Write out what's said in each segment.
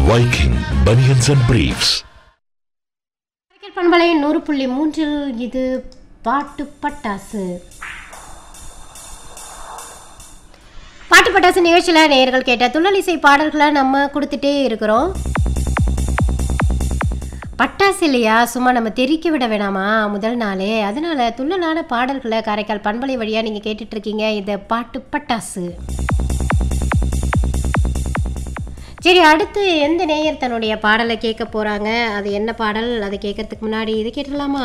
Viking Bunions and Briefs. Cricket பண்பலை நூறு புள்ளி மூன்றில் இது பாட்டு பட்டாசு பாட்டு பட்டாசு நிகழ்ச்சியில் நேயர்கள் கேட்ட துள்ளலிசை பாடல்களை நம்ம கொடுத்துட்டே இருக்கிறோம் பட்டாசு இல்லையா சும்மா நம்ம தெறிக்க விட வேணாமா முதல் நாளே அதனால துள்ளலான பாடல்களை காரைக்கால் பண்பலை வழியாக நீங்கள் கேட்டுட்டு இருக்கீங்க இது பாட்டு பட்டாசு சரி அடுத்து எந்த நேயர் தன்னுடைய பாடலை கேட்க போறாங்க அது என்ன பாடல் அதை கேட்கறதுக்கு முன்னாடி இது கேட்டுடலாமா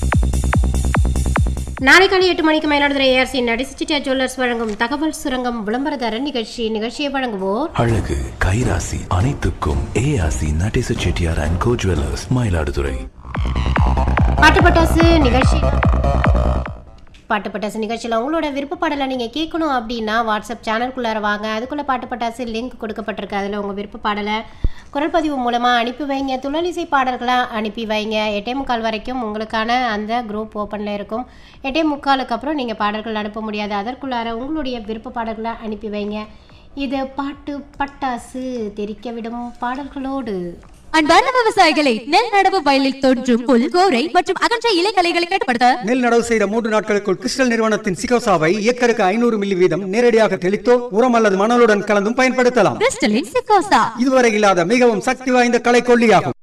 நாளை காலை எட்டு மணிக்கு மயிலாடுதுறை ஏஆர்சி நடிசிச்சிட்டியா ஜுவல்லர்ஸ் வழங்கும் தகவல் சுரங்கம் விளம்பரதார நிகழ்ச்சி நிகழ்ச்சியை வழங்குவோர் அழகு கைராசி அனைத்துக்கும் ஏஆசி Nadesa Chettiar and co jewellers Mayiladuthurai பாட்டு பட்டாசு நிகழ்ச்சி பாட்டு பட்டாசு நிகழ்ச்சியில் உங்களோட விருப்ப பாடலை நீங்கள் கேட்கணும் அப்படின்னா வாட்ஸ்அப் சேனலுக்குள்ளார வாங்க அதுக்குள்ளே பாட்டு பட்டாசு லிங்க் கொடுக்கப்பட்டிருக்கு அதில் உங்கள் விருப்ப பாடலை குரல் பதிவு மூலமாக அனுப்பி வைங்க துளலிசை பாடல்களாக அனுப்பி வைங்க எட்டே முக்கால் வரைக்கும் உங்களுக்கான அந்த குரூப் ஓப்பனில் இருக்கும் எட்டே முக்காலுக்கு அப்புறம் நீங்கள் பாடல்கள் அனுப்ப முடியாது அதற்குள்ளார உங்களுடைய விருப்ப பாடல்களை அனுப்பி வைங்க இது பாட்டு பட்டாசு தெரிக்க விடும் பாடல்களோடு அன்பார்ந்த விவசாயிகளை நெல் நடவு வயலில் தோன்றும் புல் கோரை மற்றும் அகன்ற இலைகளைகளை கட்டுப்படுத்த நெல் நடவு செய்த மூன்று நாட்களுக்குள் கிறிஸ்டல் நிறுவனத்தின் சிகோசாவை ஏக்கருக்கு ஐநூறு மில்லி வீதம் நேரடியாக தெளித்தோ உரம் அல்லது மணலுடன் கலந்தும் பயன்படுத்தலாம் கிறிஸ்டலின் சிக்கோசா இதுவரை இல்லாத மிகவும் சக்தி வாய்ந்த களைக்கொல்லியாகும்